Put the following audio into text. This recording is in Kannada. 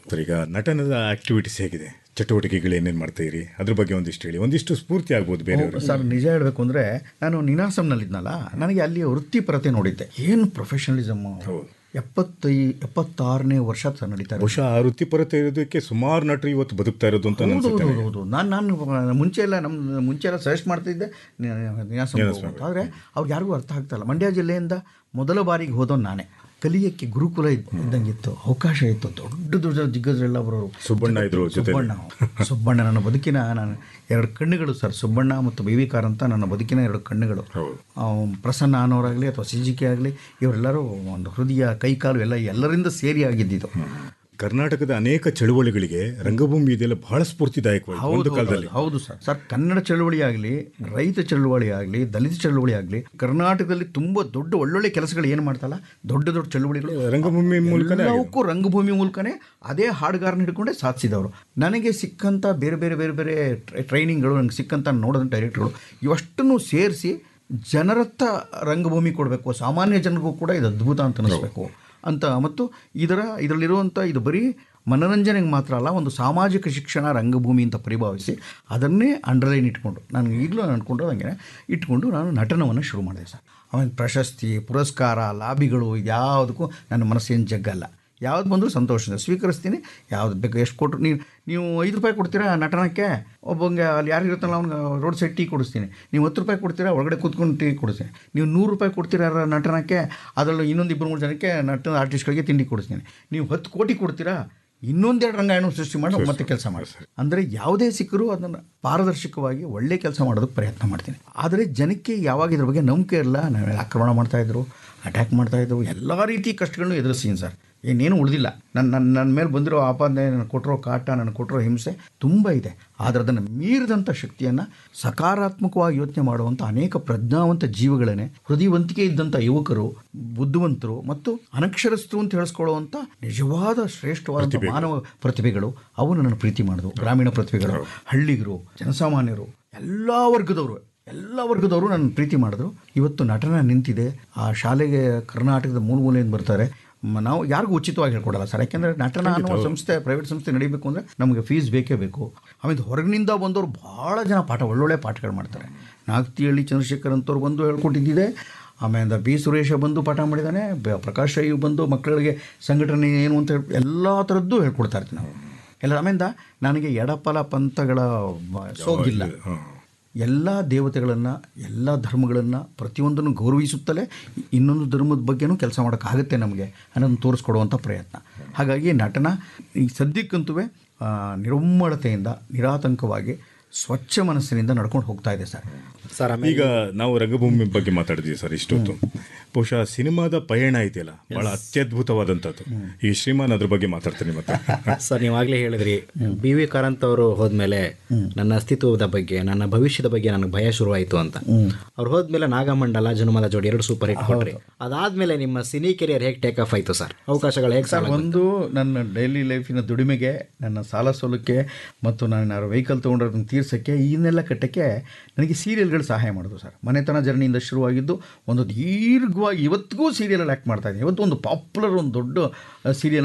ಸರ್ ಈಗ ನಟನದ ಆಕ್ಟಿವಿಟೀಸ್ ಹೇಗಿದೆ ಚಟುವಟಿಕೆಗಳು ಏನೇನು ಮಾಡ್ತಾ ಇರಿ ಅದ್ರ ಬಗ್ಗೆ ಒಂದಿಷ್ಟು ಹೇಳಿ ಒಂದಿಷ್ಟು ಸ್ಫೂರ್ತಿ ಆಗ್ಬೋದು ಬೇರೆಯವರು ಸರ್ ನಿಜ ಹೇಳಬೇಕು ಅಂದರೆ ನಾನು ನಿನಾಸಂನಲ್ಲಿದ್ನಲ್ಲ ನನಗೆ ಅಲ್ಲಿ ವೃತ್ತಿಪರತೆ ನೋಡಿದ್ದೆ ಏನು ಪ್ರೊಫೆಷನಲಿಸಮ್ ಎಪ್ಪತ್ತೈ ಎಪ್ಪತ್ತಾರನೇ ವರ್ಷ ಸರ್ ನಡೀತಾ ಇರೋದು. ಬಹುಶಃ ಆ ವೃತ್ತಿಪರತೆ ಇರೋದಕ್ಕೆ ಸುಮಾರು ನಟರು ಇವತ್ತು ಬದುಕ್ತಾ ಇರೋದು ಅಂತ ಹೌದು ಅನ್ಸುತ್ತೆ ಹೌದು ಹೌದು ನಾನು ನಾನು ಮುಂಚೆ ಎಲ್ಲ ನಮ್ಮ ಮುಂಚೆ ಎಲ್ಲ ಸಜೆಸ್ಟ್ ಮಾಡ್ತಿದ್ದೆ ನಿನಾಸಂ ಆದರೆ ಅವ್ರಿಗೆ ಯಾರಿಗೂ ಅರ್ಥ ಆಗ್ತಾ ಇಲ್ಲ ಮಂಡ್ಯ ಜಿಲ್ಲೆಯಿಂದ ಮೊದಲ ಬಾರಿಗೆ ಹೋದವನು ನಾನೇ ಕಲಿಯಕ್ಕೆ ಗುರುಕುಲ ಇದ್ದ- ಇದ್ದಂಗಿತ್ತು ಅವಕಾಶ ಇತ್ತು ದೊಡ್ಡ ದೊಡ್ಡ ದಿಗ್ಗಜರೆಲ್ಲ ಬರೋರು ಸುಬ್ಬಣ್ಣ ಇದ್ರು ಜೊತೆ ಸುಬ್ಬಣ್ಣ ಸುಬ್ಬಣ್ಣ ನನ್ನ ಬದುಕಿನ ನಾನು ಎರಡು ಕಣ್ಣುಗಳು ಸರ್ ಸುಬ್ಬಣ್ಣ ಮತ್ತು ಬೇವಿಕಾರ್ ಅಂತ ನನ್ನ ಬದುಕಿನ ಎರಡು ಕಣ್ಣುಗಳು ಆ, ಪ್ರಸನ್ನ ಅನ್ನೋರಾಗಲಿ ಅಥವಾ ಸಿ ಜಿ ಕೆ ಆಗಲಿ ಇವರೆಲ್ಲರೂ ಒಂದು ಹೃದಯ ಕೈಕಾಲು ಎಲ್ಲ ಎಲ್ಲರಿಂದ ಸೇರಿ ಆಗಿದ್ದಿದ್ದು ಕರ್ನಾಟಕದ ಅನೇಕ ಚಳುವಳಿಗಳಿಗೆ ರಂಗಭೂಮಿ ಇದೆಲ್ಲ ಬಹಳ ಸ್ಫೂರ್ತಿದಾಯಕವಾಗಿದೆ ಒಂದು ಕಾಲದಲ್ಲಿ ಹೌದು ಸರ್ ಸರ್ ಕನ್ನಡ ಚಳವಳಿ ಆಗಲಿ ರೈತ ಚಳವಳಿ ಆಗಲಿ ದಲಿತ ಚಳವಳಿ ಆಗಲಿ ಕರ್ನಾಟಕದಲ್ಲಿ ತುಂಬ ದೊಡ್ಡ ಒಳ್ಳೊಳ್ಳೆ ಕೆಲಸಗಳು ಏನು ಮಾಡ್ತಲ್ಲ ದೊಡ್ಡ ದೊಡ್ಡ ಚಳವಳಿಗಳು ರಂಗಭೂಮಿ ಮೂಲಕನೇ ಎಲ್ಲವಕ್ಕೂ ರಂಗಭೂಮಿ ಮೂಲಕನೇ ಅದೇ ಹಾಡುಗಾರನ ಹಿಡ್ಕೊಂಡೇ ಸಾಧಿಸಿದವರು ನನಗೆ ಸಿಕ್ಕಂಥ ಬೇರೆ ಬೇರೆ ಬೇರೆ ಬೇರೆ ಟ್ರೈ- ಟ್ರೈನಿಂಗ್ಗಳು ನನಗೆ ಸಿಕ್ಕಂಥ ನೋಡಿದ ಡೈರೆಕ್ಟ್ಗಳು ಇವಷ್ಟನ್ನು ಸೇರಿಸಿ ಜನರತ್ತ ರಂಗಭೂಮಿ ಕೊಡಬೇಕು ಸಾಮಾನ್ಯ ಜನರಿಗೂ ಕೂಡ ಇದು ಅದ್ಭುತ ಅಂತ ಅನಿಸ್ಬೇಕು ಅಂತ ಮತ್ತು ಇದರ ಇದರಲ್ಲಿರುವಂಥ ಇದು ಬರೀ ಮನೋರಂಜನೆಗೆ ಮಾತ್ರ ಅಲ್ಲ ಒಂದು ಸಾಮಾಜಿಕ ಶಿಕ್ಷಣ ರಂಗಭೂಮಿ ಅಂತ ಪರಿಭಾವಿಸಿ ಅದನ್ನೇ ಅಂಡರ್ಲೈನ್ ಇಟ್ಕೊಂಡು ನಾನು ಈಗಲೂ ಅಂದ್ಕೊಂಡು ಹಂಗೆ ಇಟ್ಕೊಂಡು ನಾನು ನಟನವನ್ನು ಶುರು ಮಾಡಿದೆ ಸರ್ ಆಮೇಲೆ ಪ್ರಶಸ್ತಿ ಪುರಸ್ಕಾರ ಲಾಬಿಗಳು ಯಾವುದಕ್ಕೂ ನನ್ನ ಮನಸ್ಸೇನು ಜಗ್ಗಲ್ಲ ಯಾವ್ದು ಬಂದರೂ ಸಂತೋಷದಿಂದ ಸ್ವೀಕರಿಸ್ತೀನಿ ಯಾವ್ದು ಬೇಕು ಎಷ್ಟು ಕೊಟ್ಟರು ನೀವು ನೀವು ಐದು ರೂಪಾಯಿ ಕೊಡ್ತೀರಾ ನಟನಕ್ಕೆ ಒಬ್ಬಂಗೆ ಅಲ್ಲಿ ಯಾರು ಇರುತ್ತಲ್ಲ ಅವ್ನಿಗೆ ರೋಡ್ ಸೈಡ್ ಟೀ ಕೊಡಿಸ್ತೀನಿ ನೀವು ಹತ್ತು ರೂಪಾಯಿ ಕೊಡ್ತೀರಾ ಒಳಗಡೆ ಕೂತ್ಕೊಂಡು ಟೀ ಕೊಡಿಸ್ತೀನಿ ನೀವು ನೂರು ರೂಪಾಯಿ ಕೊಡ್ತೀರಾ ಯಾರ ನಟನಕ್ಕೆ ಅದರಲ್ಲೂ ಇನ್ನೊಂದು ಇಬ್ಬರು ಮೂರು ಜನಕ್ಕೆ ನಟನ ಆರ್ಟಿಸ್ಟ್ಗಳಿಗೆ ತಿಂಡಿ ಕೊಡಿಸ್ತೀನಿ ನೀವು ಹತ್ತು ಕೋಟಿ ಕೊಡ್ತೀರಾ ಇನ್ನೊಂದೆರಡು ರಂಗಾಯಣ ಸೃಷ್ಟಿ ಮಾಡಿ ಮತ್ತೆ ಕೆಲಸ ಮಾಡಿ ಅಂದರೆ ಯಾವುದೇ ಸಿಕ್ಕರೂ ಅದನ್ನು ಪಾರದರ್ಶಕವಾಗಿ ಒಳ್ಳೆ ಕೆಲಸ ಮಾಡೋದಕ್ಕೆ ಪ್ರಯತ್ನ ಮಾಡ್ತೀನಿ ಆದರೆ ಜನಕ್ಕೆ ಯಾವಾಗ ಇದ್ರ ಬಗ್ಗೆ ನಂಬಿಕೆ ಇರಲ್ಲ ನಾವೆಲ್ಲ ಆಕ್ರಮಣ ಮಾಡ್ತಾಯಿದ್ರು ಅಟ್ಯಾಕ್ ಮಾಡ್ತಾಯಿದ್ರು ಎಲ್ಲ ರೀತಿ ಕಷ್ಟಗಳನ್ನು ಎದುರಿಸ್ತೀನಿ ಸರ್ ಏನೇನು ಉಳಿದಿಲ್ಲ ನನ್ನ ನನ್ನ ನನ್ನ ಮೇಲೆ ಬಂದಿರೋ ಆಪಾದನೆ ನನಗೆ ಕೊಟ್ಟಿರೋ ಕಾಟ ನನಗೆ ಕೊಟ್ಟಿರೋ ಹಿಂಸೆ ತುಂಬ ಇದೆ ಆದರೆ ಅದನ್ನು ಮೀರಿದಂಥ ಶಕ್ತಿಯನ್ನು ಸಕಾರಾತ್ಮಕವಾಗಿ ಯೋಚನೆ ಮಾಡುವಂಥ ಅನೇಕ ಪ್ರಜ್ಞಾವಂತ ಜೀವಗಳನ್ನೇ ಹೃದಯವಂತಿಕೆ ಇದ್ದಂಥ ಯುವಕರು ಬುದ್ಧಿವಂತರು ಮತ್ತು ಅನಕ್ಷರಸ್ಥರು ಅಂತ ಹೇಳಿಸ್ಕೊಳ್ಳುವಂಥ ನಿಜವಾದ ಶ್ರೇಷ್ಠವಾದ ಮಾನವ ಪ್ರತಿಭೆಗಳು ಅವು ನನ್ನ ಪ್ರೀತಿ ಮಾಡಿದ್ವು ಗ್ರಾಮೀಣ ಪ್ರತಿಭೆಗಳು ಹಳ್ಳಿಗರು ಜನಸಾಮಾನ್ಯರು ಎಲ್ಲ ವರ್ಗದವರು ಎಲ್ಲ ವರ್ಗದವರು ನನ್ನ ಪ್ರೀತಿ ಮಾಡಿದ್ರು ಇವತ್ತು ನಟನ ನಿಂತಿದೆ ಆ ಶಾಲೆಗೆ ಕರ್ನಾಟಕದ ಮೂಲ ಮೂಲೆಯಿಂದ ಬರ್ತಾರೆ ಮ- ನಾವು ಯಾರಿಗೂ ಉಚಿತವಾಗಿ ಹೇಳ್ಕೊಡಲ್ಲ ಸರ್ ಯಾಕೆಂದರೆ ನಟನ ಅನ್ನೋ ಸಂಸ್ಥೆ ಪ್ರೈವೇಟ್ ಸಂಸ್ಥೆ ನಡೀಬೇಕು ಅಂದರೆ ನಮಗೆ ಫೀಸ್ ಬೇಕೇ ಬೇಕು ಆಮೇಲೆ ಹೊರಗಿನಿಂದ ಬಂದವರು ಭಾಳ ಜನ ಪಾಠ ಒಳ್ಳೊಳ್ಳೆ ಪಾಠಗಳು ಮಾಡ್ತಾರೆ ನಾಗ್ತಿಹಳ್ಳಿ ಚಂದ್ರಶೇಖರ್ ಅಂತವ್ರು ಬಂದು ಹೇಳ್ಕೊಟ್ಟಿದ್ದಿದೆ ಆಮೇಲೆ ಬಿ ಸುರೇಶ ಬಂದು ಪಾಠ ಮಾಡಿದ್ದಾನೆ ಬ- ಪ್ರಕಾಶ್ ಅಯ್ಯು ಬಂದು ಮಕ್ಕಳಿಗೆ ಸಂಘಟನೆ ಏನು ಅಂತ ಹೇಳಿ ಎಲ್ಲ ಥರದ್ದು ಹೇಳ್ಕೊಡ್ತಾ ಇರ್ತೀವಿ ನಾವು ಎಲ್ಲ ಆಮೇಲೆ ನನಗೆ ಎಡಪಲ ಪಂಥಗಳ ಮ- ಸೋಗಿಲ್ಲ ಎಲ್ಲ ದೇವತೆಗಳನ್ನು ಎಲ್ಲ ಧರ್ಮಗಳನ್ನು ಪ್ರತಿಯೊಂದನ್ನು ಗೌರವಿಸುತ್ತಲೇ ಇನ್ನೊಂದು ಧರ್ಮದ ಬಗ್ಗೆನೂ ಕೆಲಸ ಮಾಡೋಕ್ಕಾಗುತ್ತೆ ನಮಗೆ ಅನ್ನೋದನ್ನು ತೋರಿಸ್ಕೊಡುವಂಥ ಪ್ರಯತ್ನ ಹಾಗಾಗಿ ನಟನ ಈ ಸದ್ಯಕ್ಕಂತೂ ಆ, ನಿರ್ಮಳತೆಯಿಂದ ನಿರಾತಂಕವಾಗಿ ಸ್ವಚ್ಛ ಮನಸ್ಸಿನಿಂದ ನಡ್ಕೊಂಡು ಹೋಗ್ತಾ ಇದೆ ಸರ್ ಸರ್ ಆಮೇಲೆ ಈಗ ನಾವು ರಂಗಭೂಮಿ ಬಗ್ಗೆ ಮಾತಾಡಿದ್ವಿ ಸರ್ ಇಷ್ಟೊತ್ತು ಬಹುಶಃ ಸಿನಿಮಾದ ಪಯಣ ಇದೆಯಲ್ಲ ಬಹಳ ಅತ್ಯದ್ಭುತವಾದಂಥದ್ದು ಈ ಶ್ರೀಮಾನ್ ಅದ್ರ ಬಗ್ಗೆ ಮಾತಾಡ್ತೀನಿ ಮತ್ತೆ ಸರ್ ನೀವಾಗಲೇ ಹೇಳಿದ್ರಿ ಬಿ ವಿ ಕಾರಂತ್ ಅವರು ಹೋದ್ಮೇಲೆ ನನ್ನ ಅಸ್ತಿತ್ವದ ಬಗ್ಗೆ ನನ್ನ ಭವಿಷ್ಯದ ಬಗ್ಗೆ ನನಗೆ ಭಯ ಶುರುವಾಯಿತು ಅಂತ ಅವ್ರು ಹೋದ್ಮೇಲೆ ನಾಗಮಂಡಲ ಜನುಮದ ಜೋಡಿ ಎರಡು ಸೂಪರ್ ಹಿಟ್ ಕೊಟ್ರಿ ಅದಾದ್ಮೇಲೆ ನಿಮ್ಮ ಸಿನಿ ಕೆರಿಯರ್ ಹೇಗೆ ಟೇಕ್ ಆಫ್ ಆಯಿತು ಸರ್ ಅವಕಾಶಗಳು ಹೇಗೆ ಸರ್ ಒಂದು ನನ್ನ ಡೈಲಿ ಲೈಫಿನ ದುಡಿಮೆಗೆ ನನ್ನ ಸಾಲ ಸೋಲಕ್ಕೆ ಮತ್ತು ನಾನು ಯಾರು ವೆಹಿಕಲ್ ತೊಗೊಂಡಿರೋದನ್ನ ತೀರ್ಸೋಕ್ಕೆ ಇನ್ನೆಲ್ಲ ಕಟ್ಟಕ್ಕೆ ನನಗೆ ಸೀರಿಯಲ್ಗಳು ಸಹಾಯ ಮಾಡೋದು ಸರ್ ಮನೆತನ ಜರ್ನಿಯಿಂದ ಶುರುವಾಗಿದ್ದು ಒಂದು ದೀರ್ಘವಾಗಿ ಇವತ್ತಿಗೂ ಸೀರಿಯಲಲ್ಲಿ ಆ್ಯಕ್ಟ್ ಮಾಡ್ತಾ ಇದ್ದೀನಿ ಇವತ್ತು ಒಂದು ಪಾಪ್ಯುಲರ್ ಒಂದು ದೊಡ್ಡ ಸೀರಿಯಲ್